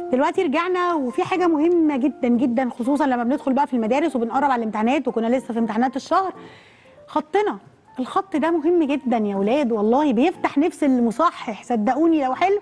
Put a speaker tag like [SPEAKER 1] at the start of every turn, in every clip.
[SPEAKER 1] دلوقتي رجعنا وفي حاجه مهمه جدا جدا خصوصا لما بندخل بقى في المدارس وبنقرب على الامتحانات وكنا لسه في امتحانات الشهر خطنا الخط ده مهم جدا يا ولاد والله بيفتح نفس المصحح صدقوني لو حلو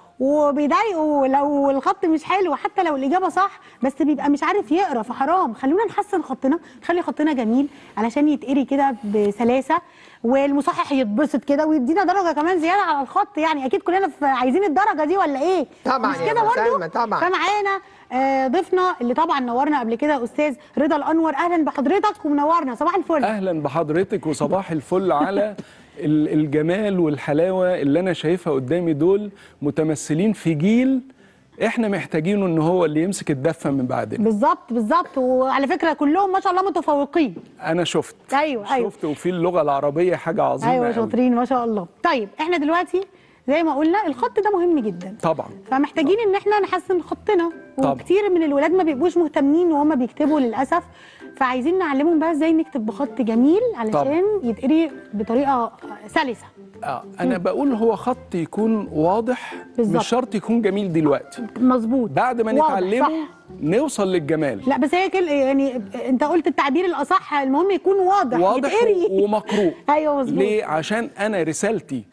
[SPEAKER 1] وبيضايقوا لو الخط مش حلو حتى لو الاجابه صح بس بيبقى مش عارف يقرا فحرام خلونا نحسن خطنا نخلي خطنا جميل علشان يتقري كده بسلاسه والمصحح يتبسط كده ويدينا درجه كمان زياده على الخط يعني اكيد كلنا في عايزين الدرجه دي ولا ايه
[SPEAKER 2] طبعاً
[SPEAKER 1] مش
[SPEAKER 2] يا
[SPEAKER 1] كده
[SPEAKER 2] مسلمة،
[SPEAKER 1] برضه
[SPEAKER 2] طبعاً.
[SPEAKER 1] فمعانا آه، ضيفنا اللي طبعا نورنا قبل كده استاذ رضا الانور اهلا بحضرتك ومنورنا صباح الفل
[SPEAKER 3] اهلا بحضرتك وصباح الفل على ال- الجمال والحلاوه اللي انا شايفها قدامي دول متمثلين في جيل احنا محتاجينه ان هو اللي يمسك الدفه من بعدنا
[SPEAKER 1] بالظبط بالظبط وعلى فكره كلهم ما شاء الله متفوقين
[SPEAKER 3] انا شفت
[SPEAKER 1] ايوه ايوه
[SPEAKER 3] شفت وفي اللغه العربيه حاجه عظيمه
[SPEAKER 1] ايوه
[SPEAKER 3] قوي.
[SPEAKER 1] شاطرين ما شاء الله طيب احنا دلوقتي زي ما قلنا الخط ده مهم جدا
[SPEAKER 3] طبعا
[SPEAKER 1] فمحتاجين ان احنا نحسن خطنا
[SPEAKER 3] طبعا.
[SPEAKER 1] وكتير من الولاد ما بيبقوش مهتمين وهم بيكتبوا للاسف فعايزين نعلمهم بقى ازاي نكتب بخط جميل علشان يتقري بطريقه سلسه
[SPEAKER 3] آه انا بقول هو خط يكون واضح
[SPEAKER 1] بالظبط.
[SPEAKER 3] مش شرط يكون جميل دلوقتي
[SPEAKER 1] مظبوط
[SPEAKER 3] بعد ما
[SPEAKER 1] واضح،
[SPEAKER 3] نتعلمه
[SPEAKER 1] صح.
[SPEAKER 3] نوصل للجمال
[SPEAKER 1] لا بس هي كل يعني انت قلت التعبير الاصح المهم يكون واضح
[SPEAKER 3] واضح
[SPEAKER 1] يتقري
[SPEAKER 3] ومقروء
[SPEAKER 1] ايوه مظبوط
[SPEAKER 3] ليه عشان انا رسالتي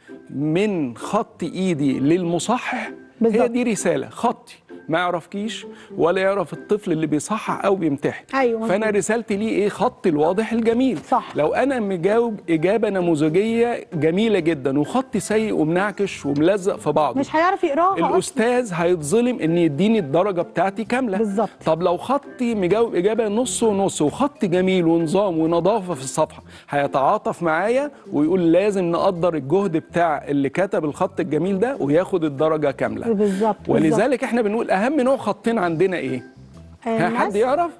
[SPEAKER 3] من خط ايدي للمصحح
[SPEAKER 1] بالظبط.
[SPEAKER 3] هي دي رساله خطي ما يعرفكيش ولا يعرف الطفل اللي بيصحح او بيمتحن
[SPEAKER 1] أيوة مظبوط.
[SPEAKER 3] فانا رسالتي ليه ايه خطي الواضح الجميل
[SPEAKER 1] صح.
[SPEAKER 3] لو انا مجاوب اجابه نموذجيه جميله جدا وخطي سيء ومنعكش وملزق في بعضه
[SPEAKER 1] مش هيعرف يقراها أصلاً.
[SPEAKER 3] الاستاذ هيتظلم ان يديني الدرجه بتاعتي كامله
[SPEAKER 1] بالظبط.
[SPEAKER 3] طب لو خطي مجاوب اجابه نص ونص وخط جميل ونظام ونظافه في الصفحه هيتعاطف معايا ويقول لازم نقدر الجهد بتاع اللي كتب الخط الجميل ده وياخد الدرجه كامله
[SPEAKER 1] بالظبط
[SPEAKER 3] ولذلك احنا بنقول اهم نوع خطين عندنا ايه ها حد
[SPEAKER 1] الناس-
[SPEAKER 3] يعرف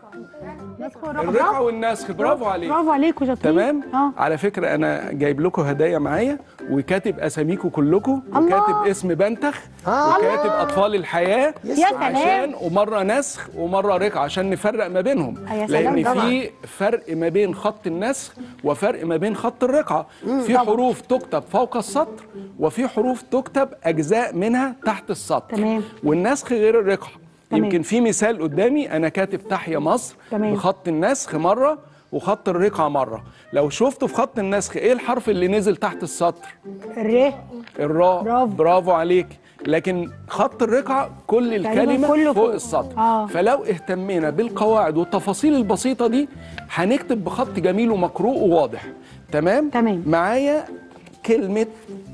[SPEAKER 1] نسخ والرقم.
[SPEAKER 3] الرقعه والنسخ برافو عليك
[SPEAKER 1] برافو عليكم شاطرين
[SPEAKER 3] تمام
[SPEAKER 1] اه
[SPEAKER 3] على فكره انا جايب لكم هدايا معايا وكاتب اساميكم كلكم
[SPEAKER 1] الله.
[SPEAKER 3] وكاتب اسم بنتخ
[SPEAKER 2] آه.
[SPEAKER 3] وكاتب اطفال الحياه
[SPEAKER 1] يا سلام.
[SPEAKER 3] عشان ومره نسخ ومره رقعه عشان نفرق ما بينهم
[SPEAKER 1] آه، يا سلام
[SPEAKER 3] لان
[SPEAKER 2] طبعاً.
[SPEAKER 3] في فرق ما بين خط النسخ وفرق ما بين خط الرقعه في
[SPEAKER 1] طبعاً.
[SPEAKER 3] حروف تكتب فوق السطر وفي حروف تكتب اجزاء منها تحت السطر
[SPEAKER 1] تمام.
[SPEAKER 3] والنسخ غير الرقعه
[SPEAKER 1] تمام.
[SPEAKER 3] يمكن في مثال قدامي انا كاتب تحيا مصر
[SPEAKER 1] تمام.
[SPEAKER 3] بخط النسخ مره وخط الرقعه مره لو شفتوا في خط النسخ ايه الحرف اللي نزل تحت السطر
[SPEAKER 1] الر
[SPEAKER 3] الراء
[SPEAKER 1] برافو.
[SPEAKER 3] برافو عليك لكن خط الرقعه كل الكلمه
[SPEAKER 1] كله
[SPEAKER 3] فوق
[SPEAKER 1] فوق.
[SPEAKER 3] السطر
[SPEAKER 1] آه.
[SPEAKER 3] فلو اهتمينا بالقواعد والتفاصيل البسيطه دي هنكتب بخط جميل ومقروء وواضح تمام
[SPEAKER 1] تمام.
[SPEAKER 3] معايا كلمه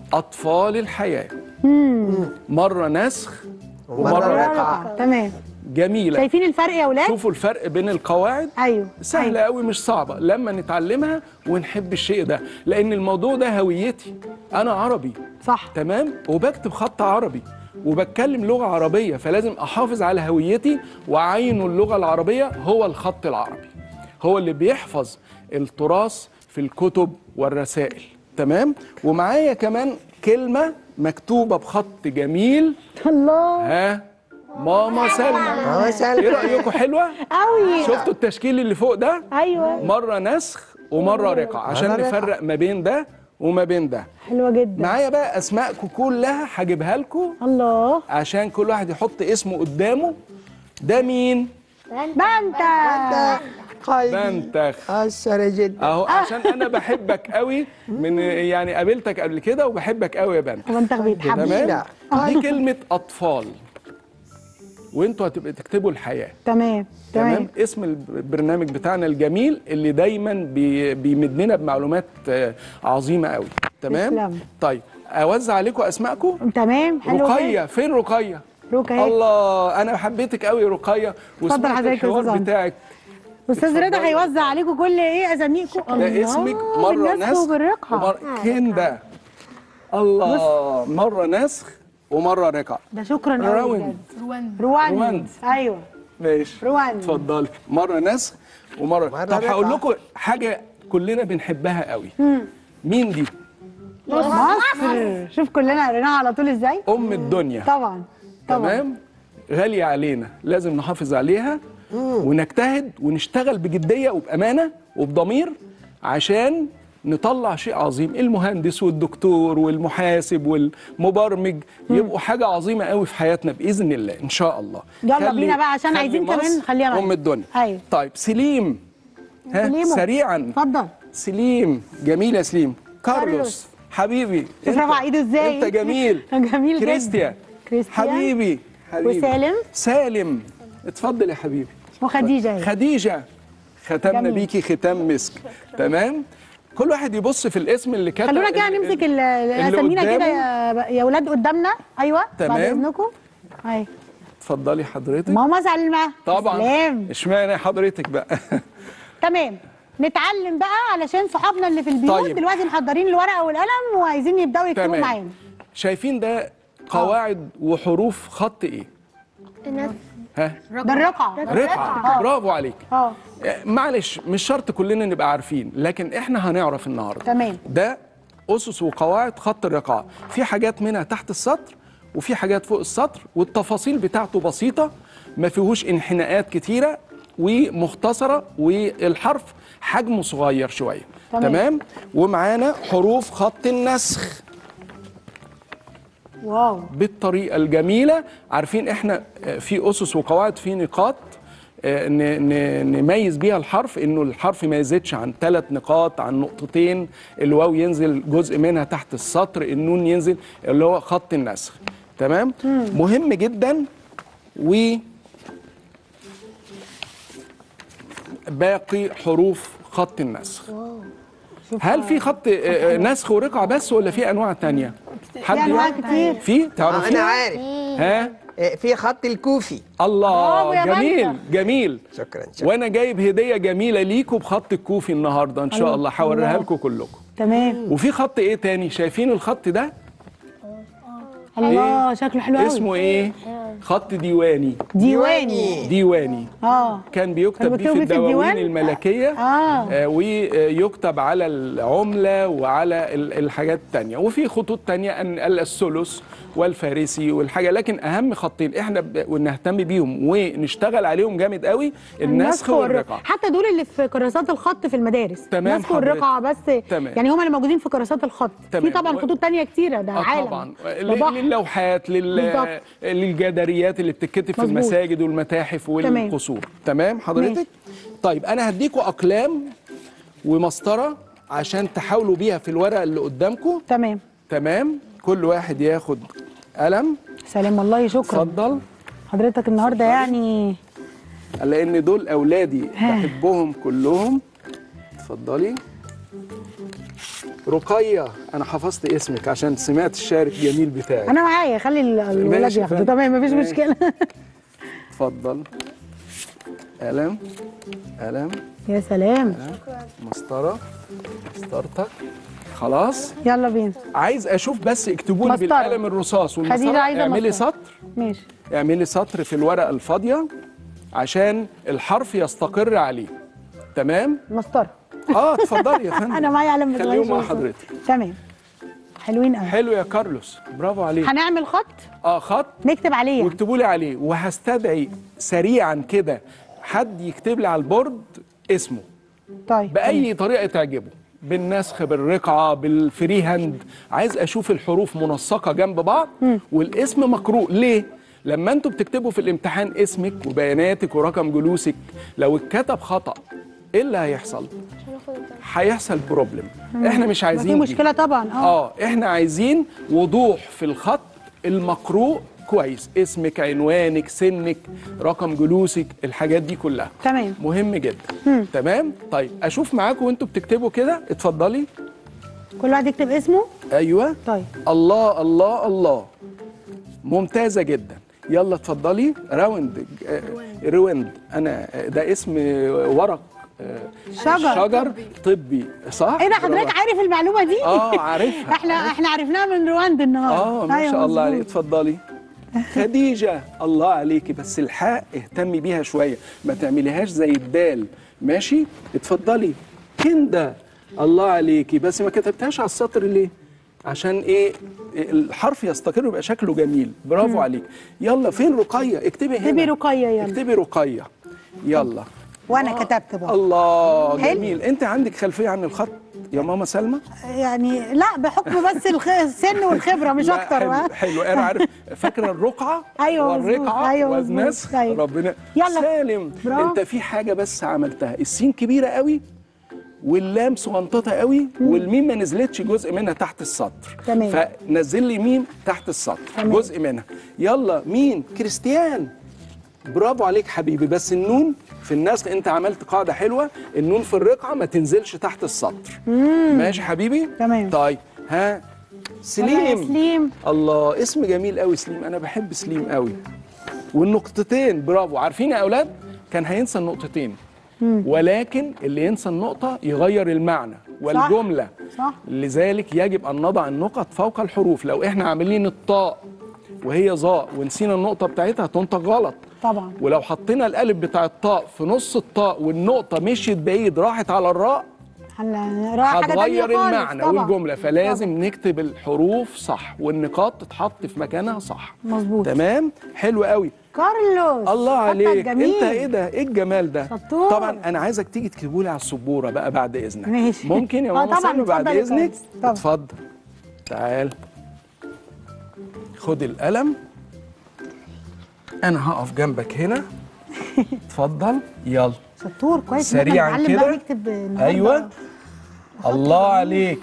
[SPEAKER 3] اطفال الحياه مره نسخ ومره
[SPEAKER 2] ومرة
[SPEAKER 3] رقعه
[SPEAKER 2] رقعة.
[SPEAKER 1] تمام
[SPEAKER 3] جميله
[SPEAKER 1] شايفين الفرق يا ولاد
[SPEAKER 3] شوفوا الفرق بين القواعد
[SPEAKER 1] ايوه
[SPEAKER 3] سهلة
[SPEAKER 1] أيوة.
[SPEAKER 3] قوي مش صعبة لما نتعلمها ونحب الشيء ده لأن الموضوع ده هويتي أنا عربي
[SPEAKER 1] صح
[SPEAKER 3] تمام وبكتب خط عربي وبتكلم لغة عربية فلازم أحافظ على هويتي وأعين اللغة العربية هو الخط العربي هو اللي بيحفظ التراث في الكتب والرسائل تمام ومعايا كمان كلمة مكتوبة بخط جميل
[SPEAKER 1] الله
[SPEAKER 3] ها ماما سلمى
[SPEAKER 2] ماما
[SPEAKER 3] ايه
[SPEAKER 2] سلمى.
[SPEAKER 3] رأيكم حلوة؟
[SPEAKER 1] قوي
[SPEAKER 3] شفتوا التشكيل اللي فوق ده؟
[SPEAKER 1] ايوه
[SPEAKER 3] مرة نسخ ومرة رقعة عشان
[SPEAKER 2] مرة رقعة.
[SPEAKER 3] نفرق ما بين ده وما بين ده
[SPEAKER 1] حلوه جدا
[SPEAKER 3] معايا بقى اسماءكم كلها هجيبها لكم
[SPEAKER 1] الله
[SPEAKER 3] عشان كل واحد يحط اسمه قدامه ده مين
[SPEAKER 1] بنتا
[SPEAKER 2] قايدي
[SPEAKER 3] بنتخ
[SPEAKER 2] أثر جدا
[SPEAKER 3] اهو عشان انا بحبك قوي من يعني قابلتك قبل كده وبحبك قوي يا بنت
[SPEAKER 1] هو انت بيتحب
[SPEAKER 3] تمام
[SPEAKER 2] جميلة.
[SPEAKER 3] دي كلمة اطفال وانتوا هتبقوا تكتبوا الحياة
[SPEAKER 1] تمام
[SPEAKER 3] تمام
[SPEAKER 1] تمام
[SPEAKER 3] اسم البرنامج بتاعنا الجميل اللي دايما بي بيمدنا بمعلومات آه، عظيمه قوي تمام
[SPEAKER 1] تسلم.
[SPEAKER 3] طيب اوزع عليكم اسماءكم
[SPEAKER 1] تمام حلو
[SPEAKER 3] رقيه فين رقيه
[SPEAKER 1] رقية.
[SPEAKER 3] الله انا حبيتك قوي رقيه وسمعت
[SPEAKER 1] حضرتك يا
[SPEAKER 3] الحوار
[SPEAKER 1] أستاذ عمرو.
[SPEAKER 3] بتاعك
[SPEAKER 1] استاذ رضا
[SPEAKER 3] اتفضلي.
[SPEAKER 1] هيوزع عليكم كل ايه اساميكم
[SPEAKER 3] ده اسمك مره
[SPEAKER 1] بالنسخ
[SPEAKER 3] نسخ
[SPEAKER 1] وبالرقعه
[SPEAKER 3] ومرة كندا الله مره نسخ ومره رقعه
[SPEAKER 1] ده شكرا قوي
[SPEAKER 3] راوند.
[SPEAKER 1] بجد.
[SPEAKER 4] روان
[SPEAKER 1] رواند
[SPEAKER 3] رواند.
[SPEAKER 1] ايوه
[SPEAKER 3] ماشي
[SPEAKER 1] رواند.
[SPEAKER 3] اتفضلي مره نسخ ومره
[SPEAKER 2] مرة
[SPEAKER 3] طب هقول
[SPEAKER 2] رقعة.
[SPEAKER 3] لكم حاجه كلنا بنحبها قوي مين دي
[SPEAKER 1] مصر شوف كلنا قريناها على طول ازاي
[SPEAKER 3] ام الدنيا
[SPEAKER 1] طبعا طبعا
[SPEAKER 3] تمام غالية علينا لازم نحافظ عليها ونجتهد ونشتغل بجدية وبأمانة وبضمير عشان نطلع شيء عظيم المهندس والدكتور والمحاسب والمبرمج يبقوا حاجه عظيمه قوي في حياتنا باذن الله ان شاء الله
[SPEAKER 1] يلا
[SPEAKER 3] خلي-
[SPEAKER 1] بينا بقى عشان
[SPEAKER 3] خلي
[SPEAKER 1] عايزين
[SPEAKER 3] مصر
[SPEAKER 1] كمان نخليها معانا.
[SPEAKER 3] ام الدنيا
[SPEAKER 1] أيوة.
[SPEAKER 3] طيب سليم ها
[SPEAKER 1] سليمو.
[SPEAKER 3] سريعا
[SPEAKER 1] اتفضل
[SPEAKER 3] سليم جميل يا سليم كارلوس
[SPEAKER 1] كارلوس.
[SPEAKER 3] حبيبي
[SPEAKER 1] شوف
[SPEAKER 3] أنت-
[SPEAKER 1] رفع ايده ازاي
[SPEAKER 3] انت جميل
[SPEAKER 1] جميل جدا
[SPEAKER 3] كريستيان
[SPEAKER 1] كريستيان
[SPEAKER 3] حبيبي حبيبي
[SPEAKER 1] وسالم؟
[SPEAKER 3] سالم اتفضل يا حبيبي
[SPEAKER 1] وخديجه اهي.
[SPEAKER 3] خديجه ختمنا
[SPEAKER 1] جميل.
[SPEAKER 3] بيكي ختام مسك تمام كل واحد يبص في الاسم اللي كتب
[SPEAKER 1] خلونا كده
[SPEAKER 3] ال-
[SPEAKER 1] نمسك
[SPEAKER 3] ال-
[SPEAKER 1] ال- اسامينا كده يا يا ولاد قدامنا ايوه بعد
[SPEAKER 3] تمام.
[SPEAKER 1] اذنكم اهي
[SPEAKER 3] اتفضلي حضرتك
[SPEAKER 1] ماما سلمى
[SPEAKER 3] طبعا
[SPEAKER 1] سلام
[SPEAKER 3] اشمعنى حضرتك بقى
[SPEAKER 1] تمام نتعلم بقى علشان صحابنا اللي في البيوت
[SPEAKER 3] طيب.
[SPEAKER 1] دلوقتي محضرين الورقه والقلم وعايزين يبداوا يكتبوا
[SPEAKER 3] تمام
[SPEAKER 1] معانا
[SPEAKER 3] شايفين ده قواعد وحروف خط ايه ها
[SPEAKER 1] ده الرقعه
[SPEAKER 3] رقعه برافو عليك
[SPEAKER 1] اه
[SPEAKER 3] معلش مش شرط كلنا نبقى عارفين لكن احنا هنعرف النهارده
[SPEAKER 1] تمام.
[SPEAKER 3] ده اسس وقواعد خط الرقعه في حاجات منها تحت السطر وفي حاجات فوق السطر والتفاصيل بتاعته بسيطه ما فيهوش انحناءات كتيره ومختصره والحرف حجمه صغير شويه
[SPEAKER 1] تمام.
[SPEAKER 3] تمام ومعانا حروف خط النسخ
[SPEAKER 1] واو
[SPEAKER 3] بالطريقه الجميله عارفين احنا آه، في اسس وقواعد في نقاط آه، ن- ن- نميز بيها الحرف انه الحرف ما يزيدش عن ثلاث نقاط عن نقطتين الواو ينزل جزء منها تحت السطر النون ينزل اللي هو خط النسخ تمام مهم جدا و باقي حروف خط النسخ هل في خط آه، آه، نسخ ورقعه بس ولا في انواع تانية حد
[SPEAKER 1] في أنواع
[SPEAKER 3] يعرف؟
[SPEAKER 1] كتير.
[SPEAKER 3] في
[SPEAKER 2] آه،
[SPEAKER 3] تعرفين
[SPEAKER 2] انا عارف
[SPEAKER 3] ها
[SPEAKER 2] آه، في خط الكوفي
[SPEAKER 3] الله
[SPEAKER 1] برافو يا
[SPEAKER 3] جميل
[SPEAKER 1] مجدة.
[SPEAKER 3] جميل
[SPEAKER 2] شكرا شكرا
[SPEAKER 3] وانا جايب هديه جميله ليكم بخط الكوفي النهارده ان شاء
[SPEAKER 1] الله.
[SPEAKER 3] الله هوريها
[SPEAKER 1] الله.
[SPEAKER 3] لكم كلكم
[SPEAKER 1] تمام
[SPEAKER 3] وفي خط ايه تاني شايفين الخط ده
[SPEAKER 1] الله شكله حلو قوي
[SPEAKER 3] اسمه ايه خط ديواني
[SPEAKER 1] ديواني
[SPEAKER 3] ديواني
[SPEAKER 1] اه
[SPEAKER 3] كان بيكتب
[SPEAKER 1] كانوا
[SPEAKER 3] بيه في
[SPEAKER 1] بيكتبوا بيه في
[SPEAKER 3] الدواوين
[SPEAKER 1] الديوان؟
[SPEAKER 3] الملكيه
[SPEAKER 1] آه.
[SPEAKER 3] آه ويكتب على العمله وعلى ال- الحاجات التانية وفي خطوط تانية أن الثلث والفارسي والحاجه لكن اهم خطين احنا ب- ونهتم بيهم ونشتغل عليهم جامد قوي النسخ والرقعه
[SPEAKER 1] حتى دول اللي في كراسات الخط في المدارس
[SPEAKER 3] تمام
[SPEAKER 1] النسخ والرقعه بس
[SPEAKER 3] تمام.
[SPEAKER 1] يعني هم اللي موجودين في كراسات الخط في
[SPEAKER 3] تمام.
[SPEAKER 1] طبعا
[SPEAKER 3] و-
[SPEAKER 1] خطوط تانية كتيره ده
[SPEAKER 3] آه
[SPEAKER 1] عالم
[SPEAKER 3] طبعا
[SPEAKER 1] ده
[SPEAKER 3] ل-
[SPEAKER 1] بحر.
[SPEAKER 3] للوحات لل...
[SPEAKER 1] بالظبط.
[SPEAKER 3] للجداريات اللي بتتكتب في
[SPEAKER 1] مظبوط.
[SPEAKER 3] المساجد والمتاحف والقصور تمام حضرتك
[SPEAKER 1] ماشي.
[SPEAKER 3] طيب انا هديكوا اقلام ومسطره عشان تحاولوا بيها في الورقه اللي قدامكم
[SPEAKER 1] تمام
[SPEAKER 3] تمام كل واحد ياخد قلم
[SPEAKER 1] سلام والله شكرا
[SPEAKER 3] اتفضل
[SPEAKER 1] حضرتك النهارده يعني
[SPEAKER 3] لان دول اولادي بحبهم كلهم اتفضلي رقية أنا حفظت اسمك عشان سمعت الشعر الجميل بتاعك
[SPEAKER 1] انا معايا خلي ال- الولاد
[SPEAKER 3] ماشي،
[SPEAKER 1] ياخدوا
[SPEAKER 3] فندم.
[SPEAKER 1] تمام مفيش
[SPEAKER 3] ماشي.
[SPEAKER 1] مشكله
[SPEAKER 3] اتفضل قلم قلم
[SPEAKER 1] يا سلام
[SPEAKER 3] مسطرة مسطرتك خلاص
[SPEAKER 1] يلا بينا
[SPEAKER 3] عايز اشوف بس اكتبوا لي
[SPEAKER 1] مسطرة.
[SPEAKER 3] بالقلم الرصاص
[SPEAKER 1] خديجة
[SPEAKER 3] والمسطرة
[SPEAKER 1] عايزة
[SPEAKER 3] اعملي
[SPEAKER 1] مسطرة.
[SPEAKER 3] سطر
[SPEAKER 1] ماشي
[SPEAKER 3] اعملي سطر في الورقة الفاضية عشان الحرف يستقر عليه تمام
[SPEAKER 1] مسطره
[SPEAKER 3] اه اتفضلي يا فندم
[SPEAKER 1] انا معايا قلم بس
[SPEAKER 3] خليهم
[SPEAKER 1] معيش
[SPEAKER 3] مع
[SPEAKER 1] مسطرة.
[SPEAKER 3] حضرتك
[SPEAKER 1] تمام حلوين قوي
[SPEAKER 3] حلو يا كارلوس برافو عليك
[SPEAKER 1] هنعمل خط
[SPEAKER 3] اه خط
[SPEAKER 1] نكتب عليه يعني.
[SPEAKER 3] واكتبوا لي عليه وهستدعي سريعا كده حد يكتب لي على البورد اسمه
[SPEAKER 1] طيب
[SPEAKER 3] باي طريقه تعجبه بالنسخ بالرقعه بالفري هاند عايز اشوف الحروف منسقه جنب بعض والاسم مقروء ليه لما انتوا بتكتبوا في الامتحان اسمك وبياناتك ورقم جلوسك لو اتكتب خطا ايه اللي هيحصل هيحصل بروبلم احنا مش
[SPEAKER 1] ما في
[SPEAKER 3] عايزين دي.
[SPEAKER 1] مشكله طبعا اه
[SPEAKER 3] اه احنا عايزين وضوح في الخط المقروء كويس اسمك عنوانك سنك رقم جلوسك الحاجات دي كلها
[SPEAKER 1] تمام
[SPEAKER 3] مهم جدا تمام طيب اشوف معاكم وانتوا بتكتبوا كده اتفضلي
[SPEAKER 1] كل واحد يكتب اسمه
[SPEAKER 3] ايوه
[SPEAKER 1] طيب
[SPEAKER 3] الله الله الله ممتازه جدا يلا اتفضلي راوند آه، روند انا آه، ده اسم آه، ورق آه،
[SPEAKER 1] شجر.
[SPEAKER 3] شجر طبي صح
[SPEAKER 1] ايه ده حضرتك
[SPEAKER 3] برافو.
[SPEAKER 1] عارف المعلومه دي
[SPEAKER 3] اه عارفها
[SPEAKER 1] احنا احنا عرفناها من رواندا النهارده
[SPEAKER 3] اه ما
[SPEAKER 1] أيوة
[SPEAKER 3] شاء الله
[SPEAKER 1] مظبوط.
[SPEAKER 3] عليك اتفضلي خديجة الله عليكي بس الحاء اهتمي بيها شوية ما تعمليهاش زي الدال ماشي اتفضلي كندا الله عليكي بس ما كتبتهاش على السطر ليه عشان ايه الحرف يستقر ويبقى شكله جميل برافو عليك يلا فين رقية اكتبي هنا
[SPEAKER 1] اكتبي رقية يلا.
[SPEAKER 3] اكتبي رقية يلا
[SPEAKER 1] وانا كتبت برضه
[SPEAKER 3] الله
[SPEAKER 1] حلو.
[SPEAKER 3] جميل انت عندك خلفية عن الخط يا ماما سلمى
[SPEAKER 1] يعني لا بحكم بس الخ- السن والخبره مش
[SPEAKER 3] لا،
[SPEAKER 1] اكتر
[SPEAKER 3] حلو,
[SPEAKER 1] ها؟
[SPEAKER 3] حلو انا عارف فاكره الرقعه
[SPEAKER 1] أيوة مظبوط،
[SPEAKER 3] والرقعه
[SPEAKER 1] أيوة مظبوط،
[SPEAKER 3] والناس
[SPEAKER 1] أيوة.
[SPEAKER 3] ربنا
[SPEAKER 1] يلا.
[SPEAKER 3] سالم
[SPEAKER 1] برافو.
[SPEAKER 3] انت في حاجه بس عملتها السين كبيره قوي واللام صغنططه قوي والميم ما نزلتش جزء منها تحت السطر
[SPEAKER 1] تمام.
[SPEAKER 3] فنزل لي ميم تحت السطر
[SPEAKER 1] تمام.
[SPEAKER 3] جزء منها يلا مين كريستيان برافو عليك حبيبي بس النون في النسل انت عملت قاعده حلوه النون في الرقعه ما تنزلش تحت السطر ماشي حبيبي
[SPEAKER 1] تمام.
[SPEAKER 3] طيب ها
[SPEAKER 1] يلا يا
[SPEAKER 3] سليم
[SPEAKER 1] سليم
[SPEAKER 3] الله اسم جميل قوي سليم انا بحب سليم قوي والنقطتين برافو عارفين يا اولاد كان هينسى النقطتين ولكن اللي ينسى النقطة يغير المعنى والجملة
[SPEAKER 1] صح.
[SPEAKER 3] لذلك يجب أن نضع النقط فوق الحروف لو إحنا عاملين الطاء وهي ظاء ونسينا النقطة بتاعتها تنطق غلط
[SPEAKER 1] طبعا
[SPEAKER 3] ولو حطينا الألف بتاع الطاء في نص الطاء والنقطة مشيت بعيد راحت على الراء
[SPEAKER 1] هن- راح حاجه تانية
[SPEAKER 3] هتغير
[SPEAKER 1] خالص
[SPEAKER 3] المعنى
[SPEAKER 1] طبعا.
[SPEAKER 3] والجمله فلازم نكتب الحروف صح والنقاط تتحط في مكانها صح
[SPEAKER 1] مظبوط.
[SPEAKER 3] تمام حلو قوي
[SPEAKER 1] كارلوس
[SPEAKER 3] الله
[SPEAKER 1] خطك
[SPEAKER 3] عليك
[SPEAKER 1] جميل.
[SPEAKER 3] انت ايه ده ايه الجمال ده
[SPEAKER 1] شطور.
[SPEAKER 3] طبعا انا عايزك تيجي تكتبوا لي على السبوره بقى بعد اذنك
[SPEAKER 1] ماشي.
[SPEAKER 3] ممكن يا
[SPEAKER 1] آه
[SPEAKER 3] ماما
[SPEAKER 1] طبعاً،
[SPEAKER 3] سلمى بعد
[SPEAKER 1] اتفضل يا
[SPEAKER 3] اذنك
[SPEAKER 1] كويس. طبعاً.
[SPEAKER 3] اتفضل تعال خد القلم انا هقف جنبك هنا اتفضل يلا
[SPEAKER 1] شطور كويس إن إحنا
[SPEAKER 3] سريعاً
[SPEAKER 1] نتعلم بقى
[SPEAKER 3] كده.
[SPEAKER 1] نكتب النهاردة.
[SPEAKER 3] ايوه الله عليك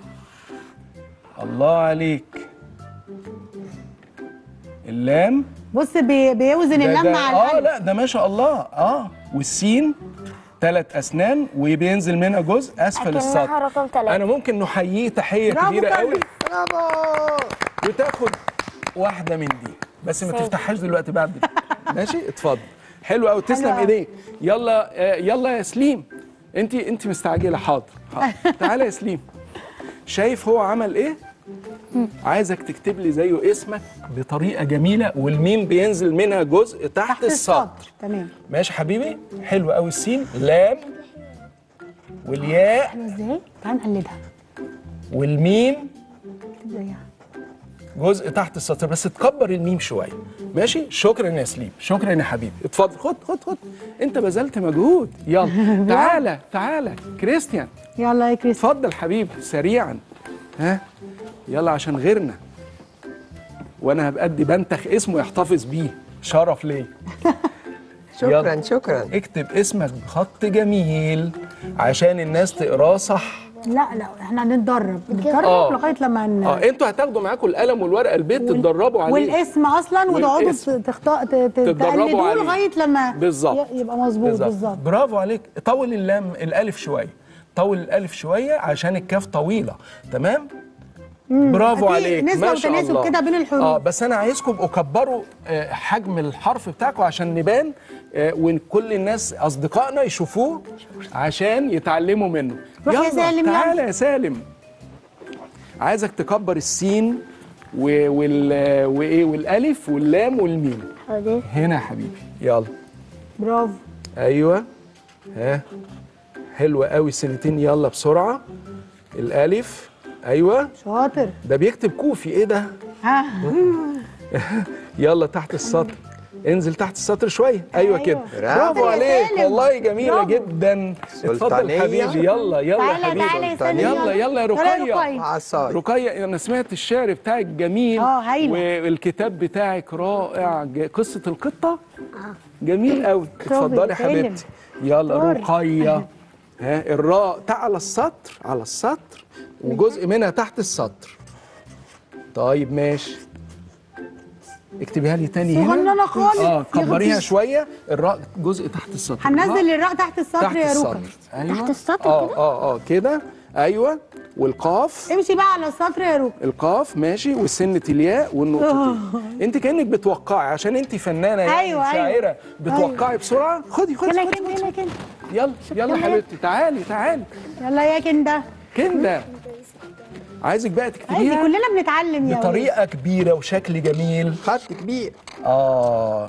[SPEAKER 3] الله عليك اللام
[SPEAKER 1] بص بي- بيوزن
[SPEAKER 3] ده
[SPEAKER 1] اللام
[SPEAKER 3] ده
[SPEAKER 1] مع
[SPEAKER 3] اه
[SPEAKER 1] الألف
[SPEAKER 3] لا ده ما شاء الله اه والسين ثلاث اسنان وبينزل منها جزء اسفل
[SPEAKER 4] أكنها
[SPEAKER 3] السطر
[SPEAKER 4] رقم ثلاثة.
[SPEAKER 3] انا ممكن نحييه تحيه
[SPEAKER 1] برافو
[SPEAKER 3] كبيره قوي
[SPEAKER 1] كارلوس.
[SPEAKER 2] برافو
[SPEAKER 3] وتاخد واحده من دي بس ما
[SPEAKER 4] سيد.
[SPEAKER 3] تفتحهاش دلوقتي بعد ماشي اتفضل حلو قوي تسلم
[SPEAKER 1] حلو أوي.
[SPEAKER 3] ايديك يلا آه، يلا يا سليم انت انت مستعجله حاضر حاضر تعالى يا سليم شايف هو عمل ايه عايزك تكتب لي زيه اسمك بطريقه جميله والميم بينزل منها جزء تحت,
[SPEAKER 1] تحت
[SPEAKER 3] السطر
[SPEAKER 1] السطر تمام
[SPEAKER 3] ماشي حبيبي حلو قوي السين لام والياء
[SPEAKER 1] حلو ازاي تعال نقلدها
[SPEAKER 3] والميم
[SPEAKER 1] نكتب زيها
[SPEAKER 3] جزء تحت السطر بس تكبر الميم شويه ماشي شكرا يا سليم شكرا يا حبيبي اتفضل خد خد خد انت بذلت مجهود يلا تعالى تعالى كريستيان
[SPEAKER 1] يلا يا كريس
[SPEAKER 3] اتفضل حبيبي سريعا ها يلا عشان غيرنا وانا هبقى ادي بنتخ اسمه يحتفظ بيه شرف ليه
[SPEAKER 2] شكرا
[SPEAKER 3] يلا.
[SPEAKER 2] شكرا
[SPEAKER 3] اكتب اسمك بخط جميل عشان الناس تقراه صح
[SPEAKER 1] لا لا احنا هنتدرب
[SPEAKER 3] آه.
[SPEAKER 1] نتدرب لغايه لما ن...
[SPEAKER 3] اه انتوا هتاخدوا معاكم القلم والورقه البيت تتدربوا عليه
[SPEAKER 1] والاسم اصلا وتقعدوا
[SPEAKER 3] والاسم.
[SPEAKER 1] تخطأ
[SPEAKER 3] تتدربوا
[SPEAKER 1] تقلدوه
[SPEAKER 3] عليه.
[SPEAKER 1] لغايه لما
[SPEAKER 3] بالظبط.
[SPEAKER 1] ي- يبقى مظبوط بالظبط
[SPEAKER 3] برافو عليك طول اللام الالف شويه طول الالف شويه عشان الكاف طويله تمام برافو
[SPEAKER 1] في
[SPEAKER 3] عليك
[SPEAKER 1] نسبة
[SPEAKER 3] ما شاء
[SPEAKER 1] وتناسب
[SPEAKER 3] الله
[SPEAKER 1] كده بين الحروف.
[SPEAKER 3] اه بس انا عايزكم ابقوا كبروا آه، حجم الحرف بتاعكم عشان نبان آه، وكل الناس اصدقائنا يشوفوه عشان يتعلموا منه
[SPEAKER 1] روح يا
[SPEAKER 3] يلا،
[SPEAKER 1] سالم، يلا.
[SPEAKER 3] تعالى يا سالم عايزك تكبر السين و- وال وايه والالف واللام والميم
[SPEAKER 4] حاضر
[SPEAKER 3] هنا يا حبيبي يلا
[SPEAKER 1] برافو
[SPEAKER 3] ايوه ها حلوه قوي سنتين يلا بسرعه الالف ايوه
[SPEAKER 1] شاطر
[SPEAKER 3] ده بيكتب كوفي ايه ده
[SPEAKER 1] ها
[SPEAKER 3] يلا تحت السطر انزل تحت السطر شويه ايوه
[SPEAKER 1] أيوة.
[SPEAKER 3] كده
[SPEAKER 2] برافو
[SPEAKER 3] برافو
[SPEAKER 1] يا
[SPEAKER 3] عليك
[SPEAKER 1] سالم.
[SPEAKER 3] والله جميله
[SPEAKER 1] برافو.
[SPEAKER 3] جدا اتفضل
[SPEAKER 2] سلطانية.
[SPEAKER 3] حبيبي يلا يلا يا
[SPEAKER 1] تعالى
[SPEAKER 3] حبيبي
[SPEAKER 1] تعالى يا سالم
[SPEAKER 3] يلا يلا يا
[SPEAKER 1] تعالى يا
[SPEAKER 3] رقيه
[SPEAKER 2] عصاي
[SPEAKER 3] رقية أنا سمعت الشعر بتاعك جميل
[SPEAKER 1] آه، هايلة.
[SPEAKER 3] والكتاب بتاعك رائع ج- قصة القطة جميل قوي
[SPEAKER 1] برافو
[SPEAKER 3] اتفضلي
[SPEAKER 1] يا
[SPEAKER 3] حبيبتي يلا
[SPEAKER 1] دور.
[SPEAKER 3] رقية ها الراء تع- على السطر على السطر وجزء منها تحت السطر طيب ماشي اكتبيها لي تاني هنا
[SPEAKER 1] صغننة خالص.
[SPEAKER 3] اه كبريها
[SPEAKER 1] يغطي.
[SPEAKER 3] شوية الراء جزء تحت السطر
[SPEAKER 1] هننزل الراء تحت السطر
[SPEAKER 3] تحت
[SPEAKER 1] يا
[SPEAKER 3] السطر
[SPEAKER 1] ركن
[SPEAKER 3] ايوه
[SPEAKER 4] تحت السطر
[SPEAKER 3] اه
[SPEAKER 4] كده؟
[SPEAKER 3] اه اه كده ايوه والقاف
[SPEAKER 1] امشي بقى على السطر يا ركن
[SPEAKER 3] القاف ماشي والسنة الياء والنقطتين انت كانك بتوقعي عشان انت فنانه يعني
[SPEAKER 1] أيوة، أيوة.
[SPEAKER 3] شاعره بتوقعي بسرعه خدي خدي
[SPEAKER 1] يلا
[SPEAKER 3] خدي,
[SPEAKER 1] كده
[SPEAKER 3] خدي.
[SPEAKER 1] يلا كده
[SPEAKER 3] يلا يلا حبيبتي تعالي تعالي
[SPEAKER 1] يلا يا كنده
[SPEAKER 3] كده عايزك بقى
[SPEAKER 1] عادي
[SPEAKER 3] تكتبيها
[SPEAKER 1] كلنا بنتعلم يا ولاد.
[SPEAKER 3] بطريقه كبيره وشكل جميل
[SPEAKER 2] خط كبير
[SPEAKER 3] اه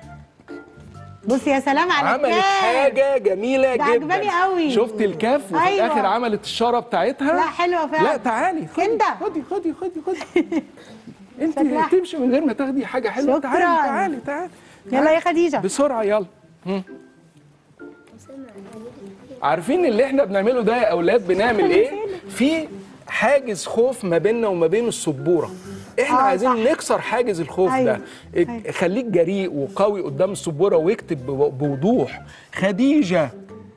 [SPEAKER 1] بص يا سلام على
[SPEAKER 3] عملت
[SPEAKER 1] الكاف.
[SPEAKER 3] حاجه جميله
[SPEAKER 1] ده
[SPEAKER 3] جدا
[SPEAKER 1] عجباني قوي.
[SPEAKER 3] شفت الكاف وفي
[SPEAKER 1] أيوة.
[SPEAKER 3] الاخر عملت الشاره بتاعتها
[SPEAKER 1] لا، حلوة فعلا.
[SPEAKER 3] لا تعالي خدي
[SPEAKER 1] كنده.
[SPEAKER 3] خدي خدي خدي خدي انت
[SPEAKER 1] شكلها-
[SPEAKER 3] تمشي من غير ما تاخدي حاجه حلوه
[SPEAKER 1] شكراً.
[SPEAKER 3] تعالي تعالي تعالي
[SPEAKER 1] يلا يا خديجه
[SPEAKER 3] بسرعه يلا مم. عارفين اللي احنا بنعمله ده يا اولاد بنعمل ايه في حاجز خوف ما بيننا وما بين السبوره احنا
[SPEAKER 1] آه،
[SPEAKER 3] عايزين
[SPEAKER 1] صح.
[SPEAKER 3] نكسر حاجز الخوف
[SPEAKER 1] أيوة،
[SPEAKER 3] ده ات-
[SPEAKER 1] أيوة.
[SPEAKER 3] خليك جريء وقوي قدام السبوره واكتب بو- بوضوح خديجه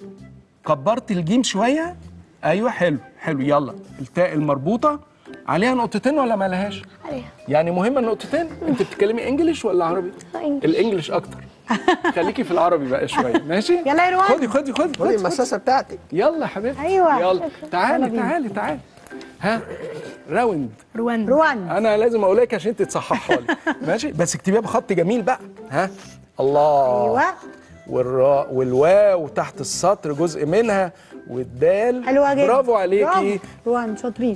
[SPEAKER 3] كبرت الجيم شويه ايوه حلو حلو يلا التاء المربوطه عليها نقطتين ولا ما لهاش
[SPEAKER 4] عليها
[SPEAKER 3] يعني مهمه النقطتين انت بتتكلمي انجليش ولا عربي
[SPEAKER 4] إنجليش.
[SPEAKER 3] الانجليش اكتر خليكي في العربي بقى شويه ماشي
[SPEAKER 1] يلا يا روان.
[SPEAKER 3] خدي خدي خدي
[SPEAKER 2] خدي
[SPEAKER 3] خدي, خدي.
[SPEAKER 2] المساسه بتاعتك
[SPEAKER 3] يلا يا حبيبتي
[SPEAKER 1] أيوة.
[SPEAKER 3] يلا
[SPEAKER 1] يلا
[SPEAKER 3] تعالي
[SPEAKER 1] بينا.
[SPEAKER 3] تعالي تعالي ها راوند
[SPEAKER 5] روان
[SPEAKER 1] روان
[SPEAKER 3] انا لازم اقول لك عشان تصححها لي ماشي بس اكتبيها بخط جميل بقى ها الله
[SPEAKER 1] ايوه
[SPEAKER 3] والراء والواو تحت السطر جزء منها والدال
[SPEAKER 1] حلوه جدا
[SPEAKER 3] برافو عليكي
[SPEAKER 1] برافو. روان شاطرين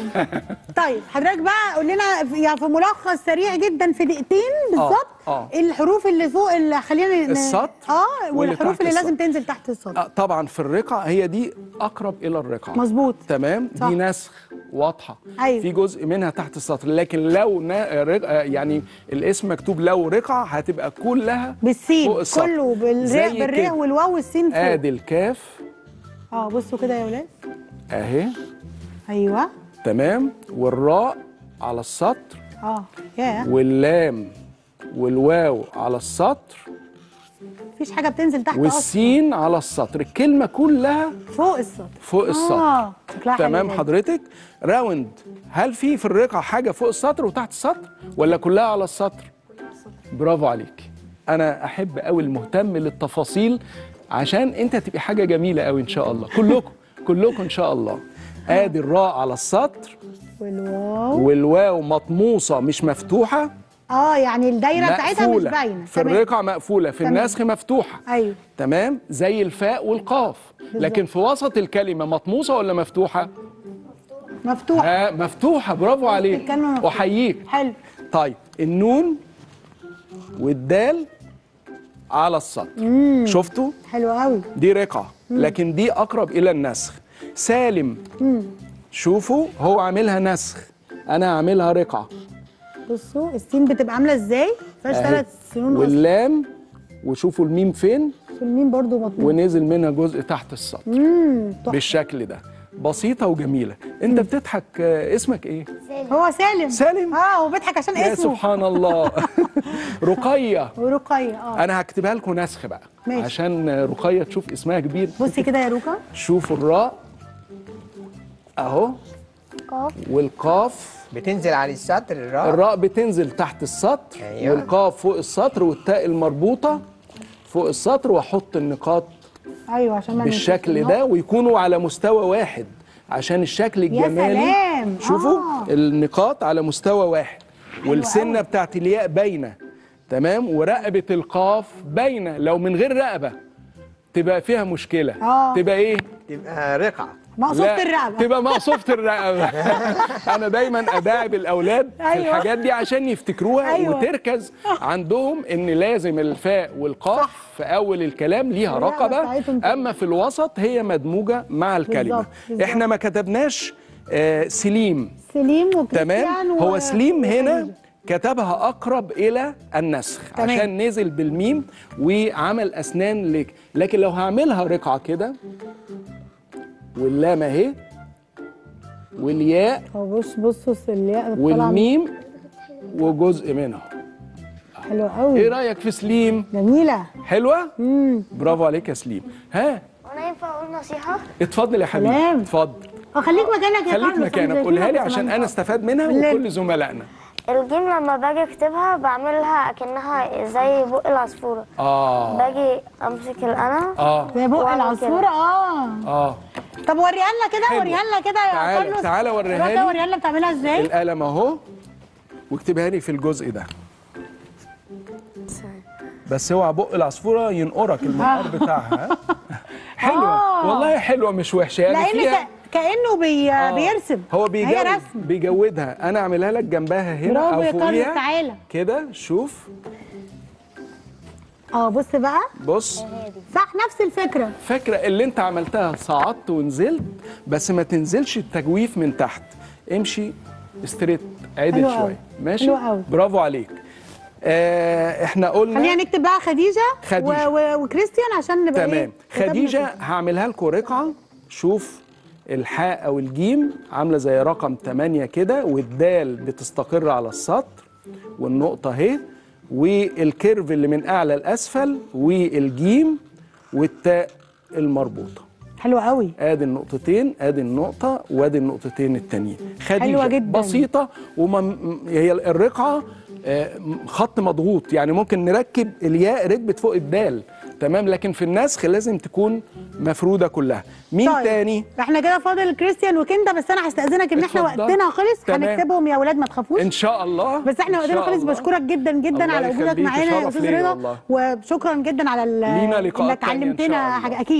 [SPEAKER 1] طيب حضرتك بقى قول لنا في- يعني في ملخص سريع جدا في دقيقتين بالظبط
[SPEAKER 3] آه.
[SPEAKER 1] الحروف اللي فوق اللي خلينا ن-
[SPEAKER 3] السطر
[SPEAKER 1] اه
[SPEAKER 3] واللي
[SPEAKER 1] والحروف
[SPEAKER 3] تحت
[SPEAKER 1] اللي لازم
[SPEAKER 3] السطر.
[SPEAKER 1] تنزل تحت السطر
[SPEAKER 3] آه، طبعا في الرقعة هي دي أقرب إلى الرقعة
[SPEAKER 1] مظبوط.
[SPEAKER 3] تمام
[SPEAKER 1] صح.
[SPEAKER 3] دي نسخ واضحة
[SPEAKER 1] أيوة.
[SPEAKER 3] في جزء منها تحت السطر لكن لو نا... رق... آه، يعني الاسم مكتوب لو رقعة هتبقى كلها
[SPEAKER 1] بالسين
[SPEAKER 3] فوق السطر.
[SPEAKER 1] كله بالري
[SPEAKER 3] زي
[SPEAKER 1] بالري
[SPEAKER 3] كده.
[SPEAKER 1] والواو والسين فوق
[SPEAKER 3] ادي الكاف
[SPEAKER 1] اه بصوا كده يا ولاد
[SPEAKER 3] اهي
[SPEAKER 1] ايوه
[SPEAKER 3] تمام والراء على السطر
[SPEAKER 1] اه ياه
[SPEAKER 3] واللام والواو على السطر
[SPEAKER 1] مفيش حاجه بتنزل تحت اصلا
[SPEAKER 3] والسين على السطر الكلمة كلها
[SPEAKER 1] فوق السطر
[SPEAKER 3] فوق السطر
[SPEAKER 1] اه شكلها حلو
[SPEAKER 3] تمام
[SPEAKER 1] جدا.
[SPEAKER 3] حضرتك راوند هل في في الرقعة حاجة فوق السطر وتحت السطر ولا كلها على السطر برافو عليك انا احب قوي المهتم للتفاصيل عشان انت تبقي حاجة جميلة قوي ان شاء الله كلكم كلكم ان شاء الله ادي الراء على السطر
[SPEAKER 1] والواو
[SPEAKER 3] والواو مطموسة مش مفتوحة
[SPEAKER 1] اه يعني الدايره بتاعتها مش
[SPEAKER 3] مقفولة
[SPEAKER 1] باينه
[SPEAKER 3] في
[SPEAKER 1] تمام.
[SPEAKER 3] الرقعة مقفولة في
[SPEAKER 1] تمام.
[SPEAKER 3] النسخ مفتوحة
[SPEAKER 1] ايوه
[SPEAKER 3] تمام زي الفاء والقاف لكن في وسط الكلمة مطموسة ولا مفتوحة
[SPEAKER 1] مفتوح
[SPEAKER 3] ها مفتوحة برافو عليك
[SPEAKER 1] الكلمة مفتوحة.
[SPEAKER 3] أحييك
[SPEAKER 1] حلو
[SPEAKER 3] طيب النون والدال على السطر شفتوا
[SPEAKER 1] حلو قوي
[SPEAKER 3] دي رقعة لكن دي أقرب إلى النسخ سالم شوفوا هو عاملها نسخ أنا عاملها رقعة
[SPEAKER 1] بصوا السين بتبقى عامله ازاي فيهاش
[SPEAKER 3] أهي.
[SPEAKER 1] ثلاث سنون اصلا
[SPEAKER 3] واللام وشوفوا الميم فين
[SPEAKER 1] الميم برضو مطلوب
[SPEAKER 3] ونزل منها جزء تحت السطر
[SPEAKER 1] امم تحفة.
[SPEAKER 3] بالشكل ده بسيطة وجميلة انت بتضحك آه، اسمك ايه؟
[SPEAKER 1] هو سالم
[SPEAKER 3] سالم؟
[SPEAKER 1] اه وبيضحك عشان
[SPEAKER 3] يا
[SPEAKER 1] اسمه
[SPEAKER 3] سبحان الله رقية
[SPEAKER 1] ورقية اه
[SPEAKER 3] انا هكتبها لكم نسخ بقى
[SPEAKER 1] ماشي.
[SPEAKER 3] عشان رقيه تشوف اسمها كبير
[SPEAKER 1] بصي كده يا روكا
[SPEAKER 3] شوفوا الراء اهو
[SPEAKER 4] قاف
[SPEAKER 3] والقاف
[SPEAKER 2] بتنزل على السطر الراء
[SPEAKER 3] الراء بتنزل تحت السطر
[SPEAKER 2] أيوة.
[SPEAKER 3] والقاف فوق السطر والتاء المربوطه فوق السطر واحط النقاط
[SPEAKER 1] ايوه عشان ما
[SPEAKER 3] بالشكل
[SPEAKER 1] ننساش
[SPEAKER 3] ده ويكونوا على مستوى واحد عشان الشكل الجمالي
[SPEAKER 1] سلام.
[SPEAKER 3] شوفوا
[SPEAKER 1] آه.
[SPEAKER 3] النقاط على مستوى واحد والسنه بتاعت الياء باينه تمام ورقبه القاف باينه لو من غير رقبه تبقى فيها مشكله
[SPEAKER 1] آه.
[SPEAKER 3] تبقى ايه
[SPEAKER 2] تبقى رقعه
[SPEAKER 1] مقصوده
[SPEAKER 3] لا،
[SPEAKER 1] الرقبه
[SPEAKER 3] تبقى مقصوفة الرقبة انا دايما اداعب الاولاد في
[SPEAKER 1] أيوة.
[SPEAKER 3] الحاجات دي عشان يفتكروها
[SPEAKER 1] أيوة.
[SPEAKER 3] وتركز عندهم ان لازم الفاء والقاف في اول الكلام ليها
[SPEAKER 1] الرقبة
[SPEAKER 3] رقبة
[SPEAKER 1] بتاعتهم كده.
[SPEAKER 3] اما في الوسط هي مدموجة مع الكلمة
[SPEAKER 1] بالظبط، بالظبط.
[SPEAKER 3] احنا ما كتبناش آه سليم
[SPEAKER 1] سليم وكريستيان
[SPEAKER 3] تمام
[SPEAKER 1] و-
[SPEAKER 3] هو سليم هنا
[SPEAKER 1] وخديجة.
[SPEAKER 3] كتبها اقرب الى النسخ
[SPEAKER 1] تمام.
[SPEAKER 3] عشان نزل بالميم وعمل اسنان لك لكن لو هعملها رقعه كده واللام اهي والياء
[SPEAKER 1] هو بص بصوا الياء طالعة
[SPEAKER 3] والميم وجزء منها
[SPEAKER 1] حلوه قوي
[SPEAKER 3] ايه رايك في سليم
[SPEAKER 1] جميله
[SPEAKER 3] حلوه
[SPEAKER 1] امم
[SPEAKER 3] برافو عليك يا سليم ها
[SPEAKER 4] وانا ينفع اقول نصيحه
[SPEAKER 3] اتفضل يا حبيبي
[SPEAKER 1] سلام.
[SPEAKER 3] اتفضل
[SPEAKER 1] اه خليك مكانك يا
[SPEAKER 3] خليك
[SPEAKER 1] كارلوس،
[SPEAKER 3] مكانك
[SPEAKER 1] أنا
[SPEAKER 3] قولها لي
[SPEAKER 1] شايفينك
[SPEAKER 3] عشان
[SPEAKER 1] بس
[SPEAKER 3] انا
[SPEAKER 1] ما-
[SPEAKER 3] استفاد منها
[SPEAKER 1] بالله.
[SPEAKER 3] وكل زملائنا
[SPEAKER 4] الجيم لما باجي اكتبها بعملها اكنها زي بق العصفوره
[SPEAKER 3] اه
[SPEAKER 4] باجي امسك القلم
[SPEAKER 3] اه
[SPEAKER 1] زي بق
[SPEAKER 4] وأعمل
[SPEAKER 1] العصفوره اه
[SPEAKER 3] اه
[SPEAKER 1] طب وريها لنا كده
[SPEAKER 3] حلو.
[SPEAKER 1] وريها لنا كده يا
[SPEAKER 3] تعالى-
[SPEAKER 1] كارلوس
[SPEAKER 3] تعالى وريها
[SPEAKER 1] روكا
[SPEAKER 3] لي.
[SPEAKER 1] وريها لنا بتعملها ازاي
[SPEAKER 3] القلم اهو واكتبها لي في الجزء ده بس اوعى بق العصفوره ينقرك المنقار بتاعها ها؟ حلوه
[SPEAKER 1] آه.
[SPEAKER 3] والله حلوه مش وحشه يعني
[SPEAKER 1] لان
[SPEAKER 3] فيها
[SPEAKER 1] ك... كانه بي...
[SPEAKER 3] آه.
[SPEAKER 1] بيرسم
[SPEAKER 3] هو
[SPEAKER 1] هي
[SPEAKER 3] بيجود
[SPEAKER 1] رسم
[SPEAKER 3] بيجودها انا اعملها لك جنبها هنا
[SPEAKER 1] برافو
[SPEAKER 3] او
[SPEAKER 1] يا كارلوس
[SPEAKER 3] فوقيها
[SPEAKER 1] تعالى
[SPEAKER 3] كده شوف
[SPEAKER 1] اه بص بقى
[SPEAKER 3] بص
[SPEAKER 1] صح نفس الفكره
[SPEAKER 3] فاكره اللي انت عملتها صعدت ونزلت بس ما تنزلش التجويف من تحت امشي ستريت عدل
[SPEAKER 1] حلو أوي.
[SPEAKER 3] شويه ماشي
[SPEAKER 1] حلو أوي.
[SPEAKER 3] برافو عليك آه احنا قلنا
[SPEAKER 1] خلينا نكتب بقى خديجه,
[SPEAKER 3] خديجة.
[SPEAKER 1] و... و... وكريستيان عشان نبقى
[SPEAKER 3] تمام
[SPEAKER 1] إيه؟ كتبنا
[SPEAKER 3] خديجه
[SPEAKER 1] كده.
[SPEAKER 3] هعملها لكم رقعه شوف الحاء او الجيم عامله زي رقم 8 كده والدال بتستقر على السطر والنقطه اهي والكيرف اللي من اعلى لاسفل والجيم والتاء المربوطه
[SPEAKER 1] حلو قوي
[SPEAKER 3] ادي النقطتين ادي النقطه وادي النقطتين التانيين خديجه
[SPEAKER 1] حلوة جدا.
[SPEAKER 3] بسيطه وما هي الرقعه آه، خط مضغوط يعني ممكن نركب الياء ركبت فوق الدال تمام لكن في النسخ لازم تكون مفروده كلها مين
[SPEAKER 1] طيب.
[SPEAKER 3] تاني
[SPEAKER 1] احنا كده فاضل كريستيان وكندا بس انا هستاذنك ان احنا
[SPEAKER 3] اتفضل.
[SPEAKER 1] وقتنا خلص
[SPEAKER 3] تمام.
[SPEAKER 1] هنكتبهم يا اولاد ما تخافوش
[SPEAKER 3] ان شاء الله
[SPEAKER 1] بس احنا
[SPEAKER 3] إن
[SPEAKER 1] وقتنا
[SPEAKER 3] شاء
[SPEAKER 1] خلص
[SPEAKER 3] الله.
[SPEAKER 1] بشكرك جدا جدا
[SPEAKER 3] الله
[SPEAKER 1] على وجودك
[SPEAKER 3] يخليك،
[SPEAKER 1] معانا يا
[SPEAKER 3] شرف
[SPEAKER 1] استاذ
[SPEAKER 3] ليا
[SPEAKER 1] رضا
[SPEAKER 3] والله.
[SPEAKER 1] وشكرا جدا على ال-
[SPEAKER 3] لينا لقاءات
[SPEAKER 1] انك
[SPEAKER 3] تانية إن شاء
[SPEAKER 1] علمتنا
[SPEAKER 3] الله.
[SPEAKER 1] حاجه اكيد